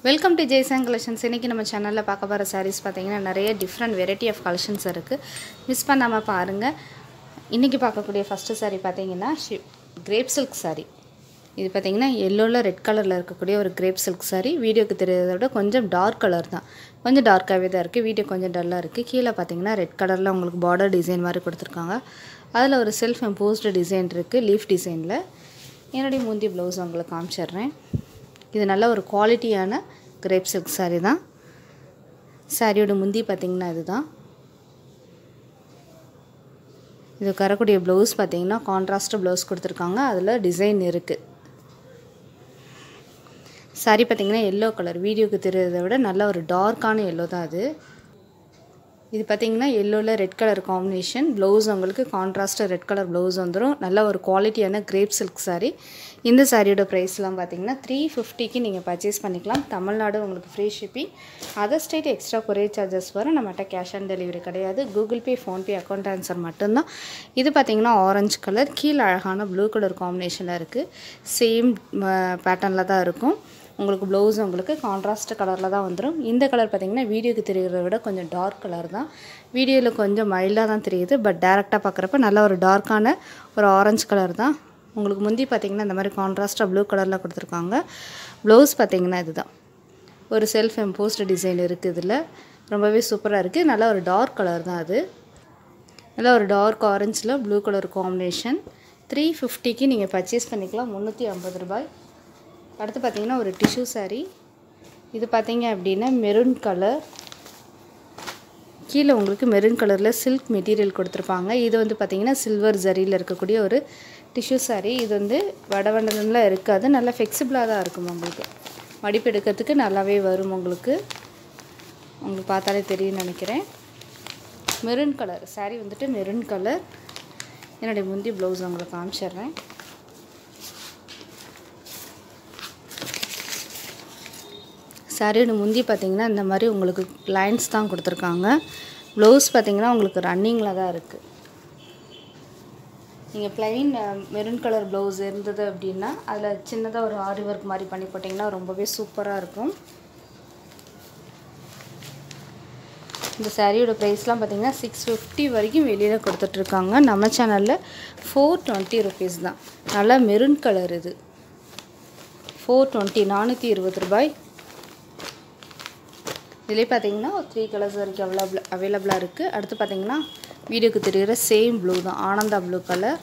welcome to ஜெய்சாங் collections இன்றைக்கி நம்ம சேனலில் பார்க்க போகிற சாரீஸ் பார்த்தீங்கன்னா நிறைய டிஃப்ரெண்ட் வெரைட்டி ஆஃப் கலெக்ஷன்ஸ் இருக்குது மிஸ் பண்ணாமல் பாருங்கள் இன்றைக்கி பார்க்கக்கூடிய ஃபஸ்ட்டு saree பார்த்தீங்கன்னா ஷி கிரேப் சில்க் saree இது பார்த்தீங்கன்னா எல்லோவில் ரெட் கலரில் இருக்கக்கூடிய ஒரு கிரேப் சில்க் saree வீடியோக்கு தெரியறதை விட கொஞ்சம் டார்க் கலர் தான் கொஞ்சம் டார்க்காகவே தான் இருக்குது வீடியோ கொஞ்சம் டல்லாக இருக்குது கீழே பார்த்தீங்கன்னா ரெட் கலரில் உங்களுக்கு பார்டர் டிசைன் மாதிரி கொடுத்துருக்காங்க அதில் ஒரு செல்ஃப் எம்போஸ்டு டிசைன் இருக்குது லீஃப் டிசைனில் என்னுடைய முந்தி ப்ளவுஸ் உங்களுக்கு காமிச்சிடுறேன் இது நல்ல ஒரு குவாலிட்டியான கிரேப் சில்க் saree தான் சாரியோட முந்தி பார்த்திங்கன்னா இதுதான் இது வரக்கூடிய ப்ளவுஸ் பார்த்தீங்கன்னா கான்ட்ராஸ்ட் ப்ளவுஸ் கொடுத்துருக்காங்க அதில் டிசைன் இருக்குது சாரி பார்த்தீங்கன்னா எல்லோ கலர் வீடியோக்கு தெரியறதை விட நல்ல ஒரு டார்க்கான எல்லோ தான் அது இது பார்த்தீங்கன்னா எல்லோவில் ரெட் கலர் காம்பினேஷன் ப்ளவுஸ் உங்களுக்கு கான்ட்ராஸ்ட்டு ரெட் கலர் ப்ளவுஸ் வந்துடும் நல்ல ஒரு குவாலிட்டியான கிரேப் சில்க் saree இந்த சாரியோட ப்ரைஸ்லாம் பார்த்தீங்கன்னா த்ரீ ஃபிஃப்டிக்கு நீங்கள் பர்ச்சேஸ் பண்ணிக்கலாம் தமிழ்நாடு உங்களுக்கு free shipping other state extra courier charges வரும் நம்மகிட்ட கேஷ் ஆன் டெலிவரி கிடையாது Google Pay PhonePe account answer மட்டும்தான் இது பார்த்தீங்கன்னா ஆரஞ்சு கலர் கீழே அழகான ப்ளூ கலர் காம்பினேஷனில் இருக்குது சேம் பேட்டர்னில் தான் இருக்கும் உங்களுக்கு ப்ளவுஸ் உங்களுக்கு கான்ட்ராஸ்ட் கலரில் தான் வந்துடும் இந்த கலர் பார்த்தீங்கன்னா வீடியோக்கு தெரிகிறத விட கொஞ்சம் டார்க் கலர் தான் வீடியோவில் கொஞ்சம் மைல்டாக தான் தெரியுது பட் டேரெக்டாக பார்க்குறப்ப நல்ல ஒரு டார்க்கான ஒரு ஆரஞ்சு கலர் தான் உங்களுக்கு முந்தி பார்த்தீங்கன்னா இந்த மாதிரி கான்ட்ராஸ்ட்டாக ப்ளூ கலரில் கொடுத்துருக்காங்க ப்ளவுஸ் பார்த்தீங்கன்னா இதுதான் ஒரு செல்ஃப் எம்போஸ்டு டிசைன் இருக்குது இதில் ரொம்பவே சூப்பராக இருக்குது நல்ல ஒரு டார்க் கலர் தான் அது நல்ல ஒரு டார்க் ஆரஞ்சில் ப்ளூ கலர் காம்பினேஷன் த்ரீ ஃபிஃப்டிக்கு நீங்கள் பர்ச்சேஸ் பண்ணிக்கலாம் முந்நூற்றி ஐம்பது ரூபாய் அடுத்து பார்த்தீங்கன்னா ஒரு டிஷ்யூ saree இது பார்த்தீங்க அப்படின்னா மெரூன் கலர் கீழே உங்களுக்கு மெரூன் கலரில் சில்க் மெட்டீரியல் கொடுத்துருப்பாங்க இது வந்து பார்த்தீங்கன்னா சில்வர் ஜரியில் இருக்கக்கூடிய ஒரு டிஷ்யூ saree இது வந்து வடவண்டனம்லாம் இருக்காது நல்லா ஃப்ளெக்சிபிளாக தான் இருக்கும் உங்களுக்கு மடிப்பு எடுக்கிறதுக்கு நல்லாவே வரும் உங்களுக்கு உங்களுக்கு பார்த்தாலே தெரியும்னு நினைக்கிறேன் மெரூன் கலர் saree வந்துட்டு மெரூன் கலர் என்னுடைய முந்தி ப்ளவுஸ் உங்களுக்கு காமிச்சிடுறேன் சாரியோட முந்தி பார்த்தீங்கன்னா இந்த மாதிரி உங்களுக்கு லைன்ஸ் தான் கொடுத்துருக்காங்க ப்ளவுஸ் பார்த்தீங்கன்னா உங்களுக்கு ரன்னிங்கில் தான் இருக்குது நீங்கள் ப்ளைன் மெரூன் கலர் ப்ளவுஸ் இருந்தது அப்படின்னா அதில் சின்னதாக ஒரு ஆரி ஒர்க் மாதிரி பண்ணி போட்டிங்கன்னா ரொம்பவே சூப்பராக இருக்கும் இந்த சாரியோட ப்ரைஸ்லாம் பார்த்தீங்கன்னா சிக்ஸ் ஃபிஃப்டி வரைக்கும் வெளியில் கொடுத்துட்ருக்காங்க நம்ம சேனலில் ஃபோர் டுவெண்ட்டி ருபீஸ் தான் நல்லா மெரூன் கலர் இது ஃபோர் டுவெண்ட்டி நானூற்றி இருபது ரூபாய் இதிலே பார்த்தீங்கன்னா ஒரு த்ரீ கலர்ஸ் வரைக்கும் அவைலபிள் அவைலபிளாக இருக்குது அடுத்து பார்த்தீங்கன்னா வீடியோக்கு தெரிகிற சேம் ப்ளூ தான் ஆனந்தா ப்ளூ கலர்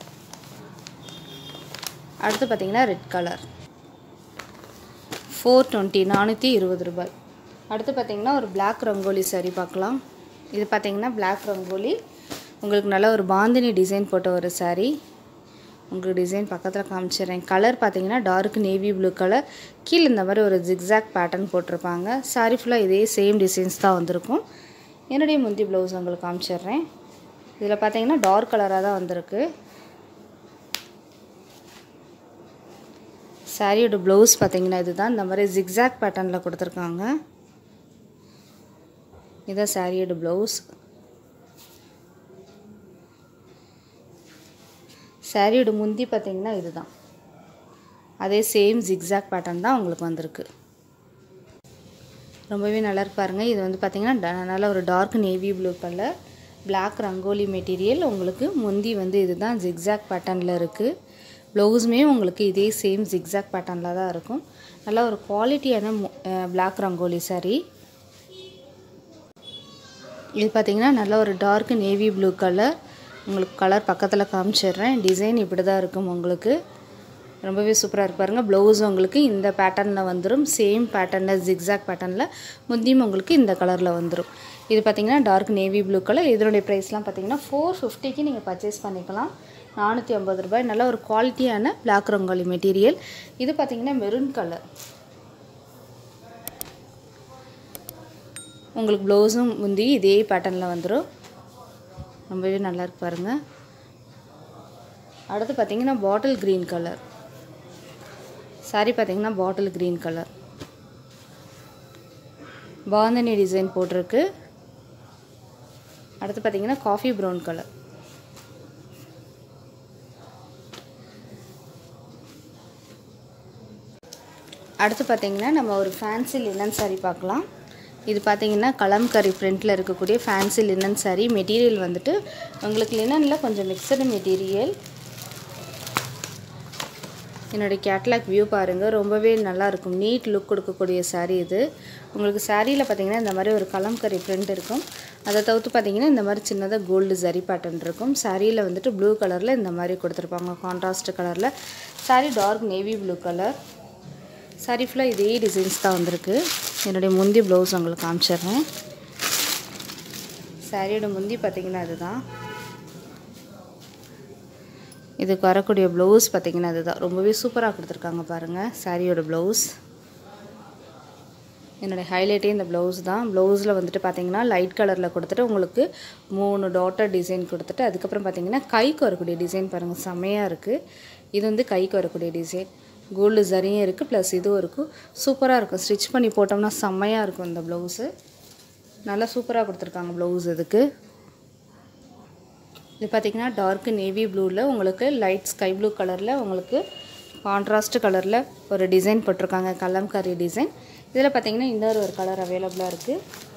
அடுத்து பார்த்தீங்கன்னா ரெட் கலர் ஃபோர் டுவெண்ட்டி நானூற்றி இருபது ரூபாய் அடுத்து பார்த்தீங்கன்னா ஒரு பிளாக் ரங்கோலி saree பார்க்கலாம் இது பார்த்தீங்கன்னா பிளாக் ரங்கோலி உங்களுக்கு நல்ல ஒரு பாந்தினி டிசைன் போட்ட ஒரு saree உங்களுக்கு டிசைன் பக்கத்தில் காமிச்சிடுறேன் கலர் பார்த்தீங்கன்னா டார்க் நேவி ப்ளூ கலர் கீழே இந்த மாதிரி ஒரு ஜிக்ஸாக் பேட்டர்ன் போட்டிருப்பாங்க சாரி ஃபுல்லாக இதே சேம் டிசைன்ஸ் தான் வந்திருக்கும் என்னுடைய முந்தி ப்ளவுஸ் உங்களுக்கு காமிச்சிடுறேன் இதில் பார்த்தீங்கன்னா டார்க் கலராக தான் வந்திருக்கு சாரியோட ப்ளவுஸ் பார்த்தீங்கன்னா இதுதான் இந்த மாதிரி ஜிக்ஸாக் பேட்டர்னில் கொடுத்துருக்காங்க இதுதான் சாரியோட ப்ளவுஸ் சாரியோட முந்தி பார்த்தீங்கன்னா இதுதான் அதே சேம் ஜிக்ஸாக் பேட்டர்ன் தான் உங்களுக்கு வந்திருக்கு ரொம்பவே நல்லா இருக்கு பாருங்கள் இது வந்து பார்த்தீங்கன்னா ட- நல்ல ஒரு dark navy blue colour Black rangoli material உங்களுக்கு முந்தி வந்து இதுதான் ஜிக்ஸாக் பேட்டர்னில் இருக்குது ப்ளவுஸுமே உங்களுக்கு இதே சேம் ஜிக்ஸாக் பேட்டர்னில் தான் இருக்கும் நல்ல ஒரு குவாலிட்டியான Black ரங்கோலி saree இது பார்த்தீங்கன்னா நல்ல ஒரு டார்க் நேவி ப்ளூ கலர் உங்களுக்கு கலர் பக்கத்தில் காமிச்சிடுறேன் டிசைன் இப்படி தான் இருக்கும் உங்களுக்கு ரொம்பவே சூப்பராக இருக்கு பாருங்கள் ப்ளவுஸ் உங்களுக்கு இந்த பேட்டர்னில் வந்துடும் சேம் பேட்டர்னில் ஜிக்ஸாக் பேட்டர்னில் முந்தியும் உங்களுக்கு இந்த கலரில் வந்துடும் இது பார்த்தீங்கன்னா டார்க் நேவி ப்ளூ கலர் இதனுடைய ப்ரைஸ்லாம் பார்த்தீங்கன்னா ஃபோர் ஃபிஃப்டிக்கு நீங்கள் பர்ச்சேஸ் பண்ணிக்கலாம் நானூற்றி ஐம்பது ரூபாய் நல்ல ஒரு குவாலிட்டியான பிளாக் ரங்கோலி மெட்டீரியல் இது பார்த்தீங்கன்னா மெரூன் கலர் உங்களுக்கு ப்ளவுஸும் முந்தி இதே பேட்டர்னில் வந்துடும் ரொம்பவே நல்லா இருக்கு பாருங்கள் அடுத்து பார்த்தீங்கன்னா பாட்டில் க்ரீன் கலர் saree பார்த்தீங்கன்னா bottle green colour bandhani design போட்டிருக்கு அடுத்து பார்த்தீங்கன்னா காஃபி ப்ரௌன் கலர் அடுத்து பார்த்திங்கன்னா நம்ம ஒரு ஃபேன்சி லினன் saree பார்க்கலாம் இது பார்த்திங்கன்னா கலம்கரி பிரிண்டில் இருக்கக்கூடிய ஃபேன்சி லினன் saree மெட்டீரியல் வந்துட்டு உங்களுக்கு லினனில் கொஞ்சம் மிக்சடு மெட்டீரியல் என்னுடைய கேட்லாக் வியூ பாருங்கள் ரொம்பவே நல்லா இருக்கும் நீட் லுக் கொடுக்கக்கூடிய saree இது உங்களுக்கு சாரியில் பார்த்தீங்கன்னா இந்த மாதிரி ஒரு கலம்கரி print இருக்கும் அதை தவிர்த்து பார்த்தீங்கன்னா இந்த மாதிரி சின்னதாக கோல்டு ஜரி பேட்டர்ன் இருக்கும் சாரியில் வந்துட்டு ப்ளூ கலரில் இந்த மாதிரி கொடுத்துருப்பாங்க கான்ட்ராஸ்ட் கலரில் saree dark navy blue colour saree ஃபுல்லாக இதே டிசைன்ஸ் தான் வந்திருக்கு என்னுடைய முந்தி ப்ளவுஸ் உங்களுக்கு காமிச்சிடுறேன் சாரியோட முந்தி பார்த்தீங்கன்னா அதுதான் இதுக்கு வரக்கூடிய ப்ளவுஸ் பார்த்திங்கன்னா அதுதான் ரொம்பவே சூப்பராக கொடுத்துருக்காங்க பாருங்கள் சாரியோட ப்ளவுஸ் என்னோடய ஹைலைட்டே இந்த ப்ளவுஸ் தான் ப்ளவுஸில் வந்துட்டு பார்த்தீங்கன்னா லைட் கலரில் கொடுத்துட்டு உங்களுக்கு மூணு டாட்டர் டிசைன் கொடுத்துட்டு அதுக்கப்புறம் பார்த்தீங்கன்னா கைக்கு வரக்கூடிய டிசைன் பாருங்கள் செம்மையாக இருக்குது இது வந்து கைக்கு வரக்கூடிய டிசைன் கோல்டு சரியும் இருக்குது ப்ளஸ் இதுவும் இருக்கும் சூப்பராக இருக்கும் ஸ்டிச் பண்ணி போட்டோம்னா செம்மையாக இருக்கும் இந்த ப்ளவுஸு நல்லா சூப்பராக கொடுத்துருக்காங்க ப்ளவுஸ் இதுக்கு இது பார்த்திங்கன்னா டார்க் நேவி ப்ளூவில் உங்களுக்கு லைட் ஸ்கை ப்ளூ கலரில் உங்களுக்கு கான்ட்ராஸ்ட் கலரில் ஒரு டிசைன் போட்டிருக்காங்க கலம்காரி டிசைன் இதில் பார்த்தீங்கன்னா இன்னொரு ஒரு கலர் அவைலபிளாக இருக்குது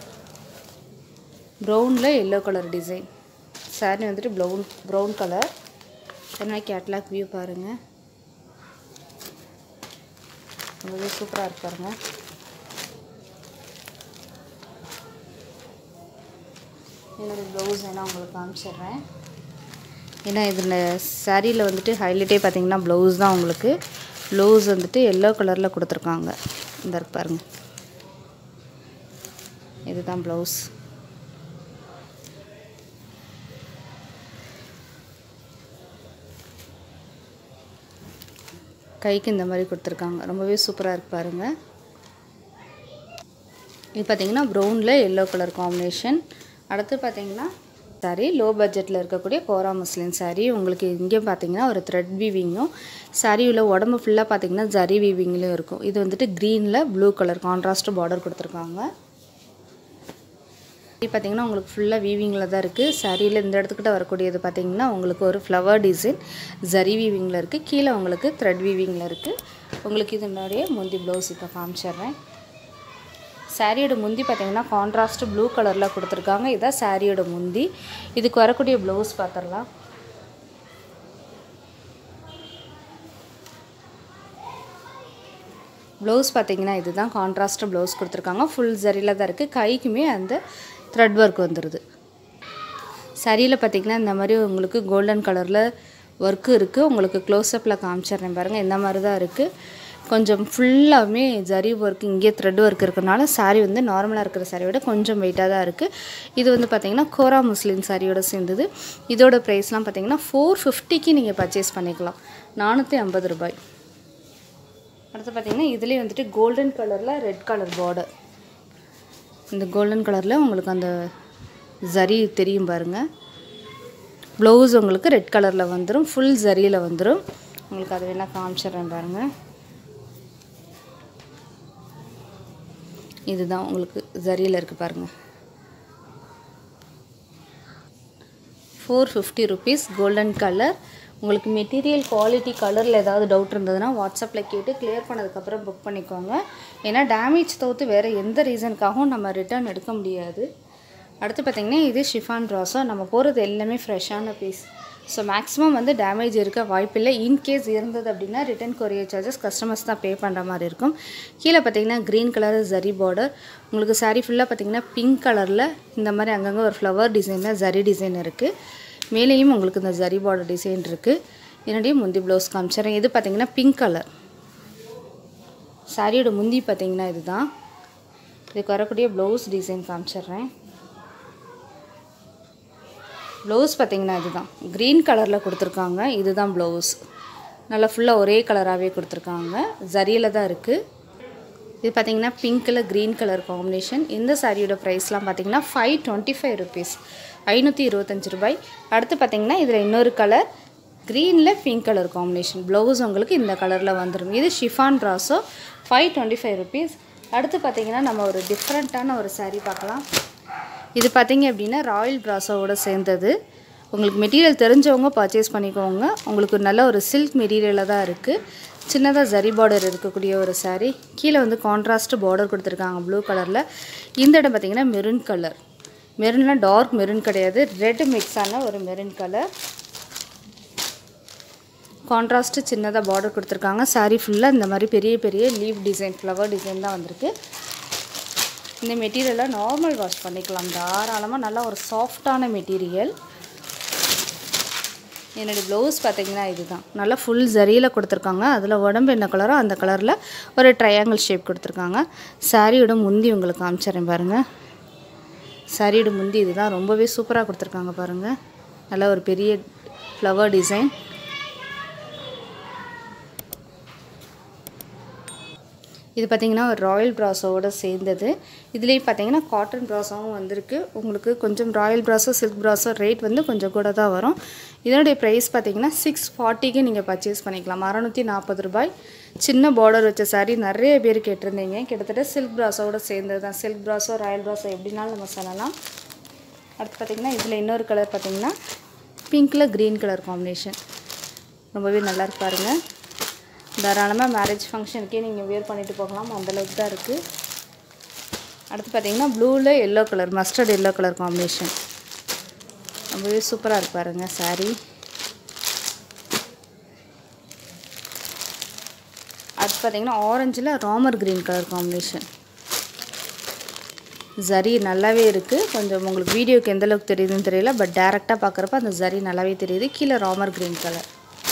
ப்ரௌனில் எல்லோ கலர் டிசைன் சாரி வந்துட்டு ப்ரௌன் ப்ரௌன் கலர் என்ன கேட்லாக் வியூ பாருங்கள் ரொம்பவே சூப்பராக இருக்கு பாருங்க என்னோட ப்ளவுஸ் வேணால் உங்களுக்கு காமிச்சிடுறேன் ஏன்னா இதில் சாரியில் வந்துட்டு ஹைலைட்டே பார்த்தீங்கன்னா ப்ளவுஸ் தான் உங்களுக்கு ப்ளவுஸ் வந்துட்டு எல்லோ கலரில் கொடுத்துருக்காங்க இந்த இருக்கு பாருங்க இதுதான் ப்ளவுஸ் கைக்கு இந்த மாதிரி கொடுத்துருக்காங்க ரொம்பவே சூப்பராக இருக்கு பாருங்கள் இது பார்த்தீங்கன்னா ப்ரௌனில் எல்லோ கலர் காம்பினேஷன் அடுத்து பார்த்தீங்கன்னா சாரி லோ பட்ஜெட்டில் இருக்கக்கூடிய கோரா முஸ்லிம் சாரீ உங்களுக்கு இங்கே பார்த்தீங்கன்னா ஒரு த்ரெட் வீவிங்கும் சாரியில் உடம்பு ஃபுல்லாக பார்த்தீங்கன்னா ஜரி வீவிங்லேயும் இருக்கும் இது வந்துட்டு க்ரீனில் ப்ளூ கலர் கான்ட்ராஸ்ட் பார்டர் கொடுத்துருக்காங்க இது பார்த்தீங்கன்னா உங்களுக்கு ஃபுல்லாக வீவிங்கில் தான் இருக்குது சாரியில் இந்த இடத்துக்கிட்ட வரக்கூடியது பார்த்தீங்கன்னா உங்களுக்கு ஒரு ஃப்ளவர் டிசைன் ஜரி வீவிங்கில் இருக்குது கீழே உங்களுக்கு த்ரெட் வீவிங்கில் இருக்குது உங்களுக்கு இதனுடைய முந்தி ப்ளவுஸ் இப்போ காமிச்சிடுறேன் சாரியோட முந்தி பார்த்தீங்கன்னா கான்ட்ராஸ்ட் ப்ளூ கலரில் கொடுத்துருக்காங்க இதான் சாரியோட முந்தி இதுக்கு வரக்கூடிய ப்ளவுஸ் பார்த்துடலாம் ப்ளவுஸ் பார்த்தீங்கன்னா இதுதான் கான்ட்ராஸ்ட் ப்ளவுஸ் கொடுத்துருக்காங்க ஃபுல் சரியில் தான் இருக்குது கைக்குமே அந்த த்ரெட் ஒர்க் வந்துடுது சரியில் பார்த்தீங்கன்னா இந்த மாதிரி உங்களுக்கு கோல்டன் கலரில் ஒர்க்கு இருக்குது உங்களுக்கு க்ளோஸ்அப்பில் காமிச்சிடுறேன் பாருங்கள் இந்த மாதிரி தான் இருக்குது கொஞ்சம் ஃபுல்லாகவுமே ஜரி ஒர்க் இங்கே த்ரெட் ஒர்க் இருக்கிறனால சாரீ வந்து நார்மலாக இருக்கிற சாரியை விட கொஞ்சம் வெயிட்டாக தான் இருக்குது இது வந்து பார்த்திங்கன்னா கோரா முஸ்லீம் சாரியோட சேர்ந்தது இதோட ப்ரைஸ்லாம் பார்த்திங்கன்னா ஃபோர் ஃபிஃப்டிக்கு நீங்கள் பர்ச்சேஸ் பண்ணிக்கலாம் நானூற்றி ஐம்பது ரூபாய் அடுத்து பார்த்திங்கன்னா இதுலேயே வந்துட்டு கோல்டன் கலரில் ரெட் கலர் பார்டர் இந்த கோல்டன் கலரில் உங்களுக்கு அந்த ஜரி தெரியும் பாருங்கள் ப்ளவுஸ் உங்களுக்கு ரெட் கலரில் வந்துடும் ஃபுல் ஜரியில் வந்துடும் உங்களுக்கு அதை வேணால் காமிச்சிடுறேன் பாருங்கள் இதுதான் உங்களுக்கு ஜரியில் இருக்குது பாருங்கள் four fifty rupees golden colour உங்களுக்கு மெட்டீரியல் குவாலிட்டி கலரில் ஏதாவது டவுட் இருந்ததுன்னா வாட்ஸ்அப்பில் கேட்டு கிளியர் பண்ணதுக்கப்புறம் புக் பண்ணிக்கோங்க ஏன்னா டேமேஜ் தவிர்த்து வேறு எந்த ரீசனுக்காகவும் நம்ம ரிட்டர்ன் எடுக்க முடியாது அடுத்து பார்த்திங்கன்னா இது ஷிஃபான் ட்ராஸோ நம்ம போகிறது எல்லாமே ஃப்ரெஷ்ஷான பீஸ் ஸோ மேக்ஸிமம் வந்து டேமேஜ் இருக்க வாய்ப்பில்லை இன்கேஸ் இருந்தது அப்படின்னா ரிட்டன் கொரியர் சார்ஜஸ் கஸ்டமர்ஸ் தான் பே பண்ணுற மாதிரி இருக்கும் கீழே பார்த்தீங்கன்னா க்ரீன் கலர் ஜரி பார்டர் உங்களுக்கு சாரீ ஃபுல்லாக பார்த்தீங்கன்னா பிங்க் கலரில் இந்த மாதிரி அங்கங்கே ஒரு ஃப்ளவர் டிசைனில் ஜரி டிசைன் இருக்குது மேலேயும் உங்களுக்கு இந்த ஜரி பார்டர் டிசைன் இருக்குது என்னுடைய முந்தி ப்ளவுஸ் காமிச்சிடுறேன் இது பார்த்தீங்கன்னா பிங்க் கலர் சாரியோட முந்தி பார்த்தீங்கன்னா இதுதான் இதுக்கு வரக்கூடிய ப்ளவுஸ் டிசைன் காமிச்சிடுறேன் ப்ளவுஸ் பார்த்தீங்கன்னா இதுதான் க்ரீன் கலரில் கொடுத்துருக்காங்க இதுதான் ப்ளவுஸ் நல்லா ஃபுல்லாக ஒரே கலராகவே கொடுத்துருக்காங்க ஜரியில் தான் இருக்குது இது பார்த்தீங்கன்னா பிங்க்கில் க்ரீன் கலர் காம்பினேஷன் இந்த சாரியோட ப்ரைஸ்லாம் பார்த்தீங்கன்னா ஃபைவ் டுவெண்ட்டி ஃபைவ் ருபீஸ் ஐநூற்றி இருபத்தஞ்சி ரூபாய் அடுத்து பார்த்தீங்கன்னா இதில் இன்னொரு கலர் க்ரீனில் பிங்க் கலர் காம்பினேஷன் ப்ளவுஸ் உங்களுக்கு இந்த கலரில் வந்துடும் இது ஷிஃபான் ட்ராஸோ ஃபைவ் டுவெண்ட்டி ஃபைவ் ருபீஸ் அடுத்து பார்த்தீங்கன்னா நம்ம ஒரு டிஃப்ரெண்ட்டான ஒரு saree பார்க்கலாம் இது பார்த்தீங்க அப்படின்னா ராயல் பிராசோவோட சேர்ந்தது உங்களுக்கு மெட்டீரியல் தெரிஞ்சவங்க பர்ச்சேஸ் பண்ணிக்கோங்க உங்களுக்கு நல்ல ஒரு சில்க் மெட்டீரியலாக தான் இருக்குது சின்னதாக ஜரி பார்டர் இருக்கக்கூடிய ஒரு saree கீழே வந்து கான்ட்ராஸ்ட் பார்டர் கொடுத்துருக்காங்க ப்ளூ கலரில் இந்த இடம் பார்த்தீங்கன்னா மெரூன் கலர் மெரூன்லாம் டார்க் மெரூன் கிடையாது ரெட் மிக்ஸ் ஆன ஒரு மெரூன் கலர் கான்ட்ராஸ்ட்டு சின்னதாக பார்டர் கொடுத்துருக்காங்க saree ஃபுல்லாக இந்த மாதிரி பெரிய பெரிய லீவ் டிசைன் ஃப்ளவர் டிசைன் தான் வந்திருக்கு இந்த மெட்டீரியலை நார்மல் வாஷ் பண்ணிக்கலாம் தாராளமாக நல்லா ஒரு சாஃப்டான மெட்டீரியல் என்னுடைய ப்ளவுஸ் பார்த்தீங்கன்னா இதுதான் நல்லா ஃபுல் ஜரியில் கொடுத்துருக்காங்க அதில் உடம்பு என்ன கலரோ அந்த கலரில் ஒரு ட்ரையாங்கிள் ஷேப் கொடுத்துருக்காங்க சாரியோட முந்தி உங்களுக்கு காமிச்சிடுறேன் பாருங்கள் சாரியோட முந்தி இதுதான் ரொம்பவே சூப்பராக கொடுத்துருக்காங்க பாருங்கள் நல்லா ஒரு பெரிய ஃப்ளவர் டிசைன் இது பார்த்திங்கன்னா ஒரு ராயல் ப்ராஸோட சேர்ந்தது இதுலேயும் பார்த்தீங்கன்னா காட்டன் ப்ராஸாவும் வந்திருக்கு உங்களுக்கு கொஞ்சம் royal brasso silk brasso rate வந்து கொஞ்சம் கூட தான் வரும் இதனுடைய ப்ரைஸ் பார்த்தீங்கன்னா சிக்ஸ் ஃபார்ட்டிக்கு நீங்கள் பர்ச்சேஸ் பண்ணிக்கலாம் அறநூற்றி நாற்பது ரூபாய் சின்ன பார்டர் வச்ச saree நிறைய பேர் கேட்டிருந்தீங்க கிட்டத்தட்ட சில்க் ப்ராஸோட சேர்ந்தது தான் சில்க் ப்ராஸோ ராயல் ப்ராஸோ எப்படினாலும் நம்ம சொல்லலாம் அடுத்து பார்த்திங்கன்னா இதில் இன்னொரு கலர் பார்த்திங்கன்னா பிங்க்கில் க்ரீன் கலர் காம்பினேஷன் ரொம்பவே நல்லா இருக்கு பாருங்க தாராளமாக மேரேஜ் ஃபங்க்ஷனுக்கே நீங்கள் வியர் பண்ணிட்டு போகலாம் அந்தளவுக்கு தான் இருக்குது அடுத்து பார்த்தீங்கன்னா ப்ளூவில் yellow colour mustard yellow colour combination ரொம்பவே சூப்பராக இருக்கு பாருங்க saree அடுத்து பார்த்தீங்கன்னா ஆரஞ்சில் ராமர் க்ரீன் கலர் காம்பினேஷன் ஜரி நல்லாவே இருக்குது கொஞ்சம் உங்களுக்கு வீடியோக்கு எந்த அளவுக்கு தெரியுதுன்னு தெரியல பட் டேரெக்டாக பார்க்குறப்ப அந்த ஜரி நல்லாவே தெரியுது கீழே ராமர் க்ரீன் கலர்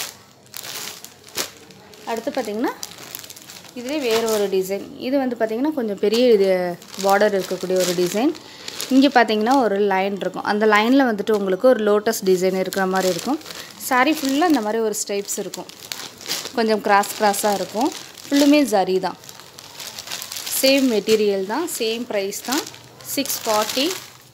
அடுத்து பார்த்திங்கன்னா இதுலேயே வேறு ஒரு டிசைன் இது வந்து பார்த்திங்கன்னா கொஞ்சம் பெரிய இது பார்டர் இருக்கக்கூடிய ஒரு டிசைன் இங்கே பார்த்தீங்கன்னா ஒரு லைன் இருக்கும் அந்த லைனில் வந்துட்டு உங்களுக்கு ஒரு லோட்டஸ் டிசைன் இருக்கிற மாதிரி இருக்கும் saree ஃபுல்லாக இந்த மாதிரி ஒரு ஸ்டைப்ஸ் இருக்கும் கொஞ்சம் கிராஸ் கிராஸாக இருக்கும் ஃபுல்லுமே ஜரி தான் சேம் மெட்டீரியல் தான் சேம் ப்ரைஸ் தான் சிக்ஸ் ஃபார்ட்டி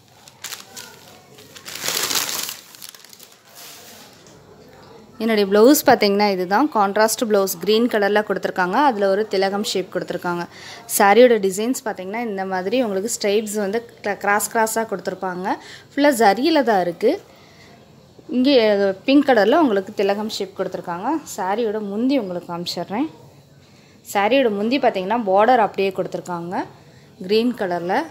என்னுடைய ப்ளவுஸ் பார்த்தீங்கன்னா இதுதான் கான்ட்ராஸ்ட் ப்ளவுஸ் க்ரீன் கலரில் கொடுத்துருக்காங்க அதில் ஒரு திலகம் ஷேப் கொடுத்துருக்காங்க சாரியோட டிசைன்ஸ் பார்த்தீங்கன்னா இந்த மாதிரி உங்களுக்கு ஸ்ட்ரைப்ஸ் வந்து கிராஸ் கிராஸாக கொடுத்துருப்பாங்க ஃபுல்லாக ஜரியில் தான் இருக்குது இங்கே பிங்க் கலரில் உங்களுக்கு திலகம் ஷேப் கொடுத்துருக்காங்க சாரியோட முந்தி உங்களுக்கு காமிச்சிடுறேன் சாரியோட முந்தி பார்த்தீங்கன்னா பார்டர் அப்படியே கொடுத்துருக்காங்க க்ரீன் கலரில்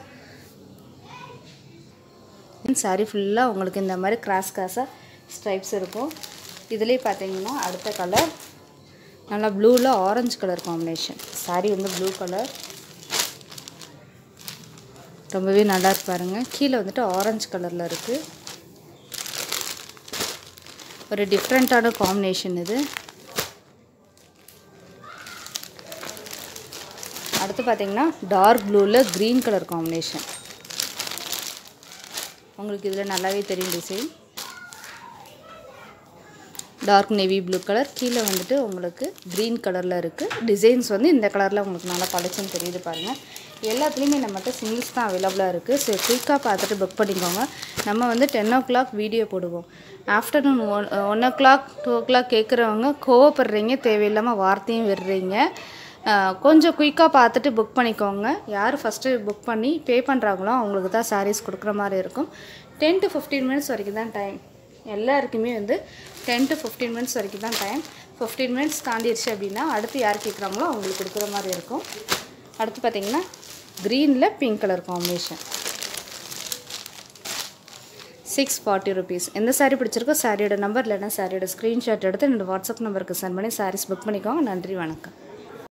சாரி ஃபுல்லாக உங்களுக்கு இந்த மாதிரி கிராஸ் கிராஸாக ஸ்ட்ரைப்ஸ் இருக்கும் இதுலேயே பார்த்தீங்கன்னா அடுத்த கலர் நல்லா ப்ளூவில் ஆரஞ்சு கலர் காம்பினேஷன் சாரி வந்து ப்ளூ கலர் ரொம்பவே நல்லா இருக்கு பாருங்க கீழே வந்துட்டு ஆரஞ்சு கலரில் இருக்குது ஒரு டிஃப்ரெண்ட்டான காம்பினேஷன் இது அடுத்து பார்த்தீங்கன்னா டார்க் ப்ளூவில் க்ரீன் கலர் காம்பினேஷன் உங்களுக்கு இதில் நல்லாவே தெரியும் design dark navy blue colour கீழே வந்துட்டு உங்களுக்கு க்ரீன் கலரில் இருக்குது டிசைன்ஸ் வந்து இந்த கலரில் உங்களுக்கு நல்லா பளிச்சுன்னு தெரியுது பாருங்கள் எல்லாத்துலேயுமே நம்மகிட்ட சிங்கிள்ஸ் தான் அவைலபிளாக இருக்குது ஸோ குயிக்காக பார்த்துட்டு புக் பண்ணிக்கோங்க நம்ம வந்து டென் ஓ கிளாக் வீடியோ போடுவோம் afternoon one one o'clock two o'clock கேட்குறவங்க கோவப்படுறீங்க தேவையில்லாமல் வார்த்தையும் விடுறீங்க அஹ், கொஞ்சம் குயிக்காக பார்த்துட்டு புக் பண்ணிக்கோங்க யார் ஃபஸ்ட்டு புக் பண்ணி பே பண்ணுறாங்களோ அவங்களுக்கு தான் சாரீஸ் கொடுக்குற மாதிரி இருக்கும் டென் டு ஃபிஃப்டீன் மினிட்ஸ் வரைக்கும் தான் டைம் எல்லாருக்குமே வந்து டென் டு ஃபிஃப்டீன் மினிட்ஸ் வரைக்கும் தான் டைம் ஃபிஃப்டீன் மினிட்ஸ் தாண்டிடுச்சு அப்படின்னா அடுத்து யார் கேட்குறாங்களோ அவங்களுக்கு கொடுக்குற மாதிரி இருக்கும் அடுத்து பார்த்தீங்கன்னா க்ரீனில் pink colour combination six forty rupees எந்த saree பிடிச்சிருக்கோ சாரியோட நம்பர் இல்லைன்னா சாரியோட ஸ்க்ரீன்ஷாட் எடுத்து என்னோட வாட்ஸ்அப் நம்பருக்கு சென்ட் பண்ணி சாரீஸ் புக் பண்ணிக்கோங்க நன்றி வணக்கம்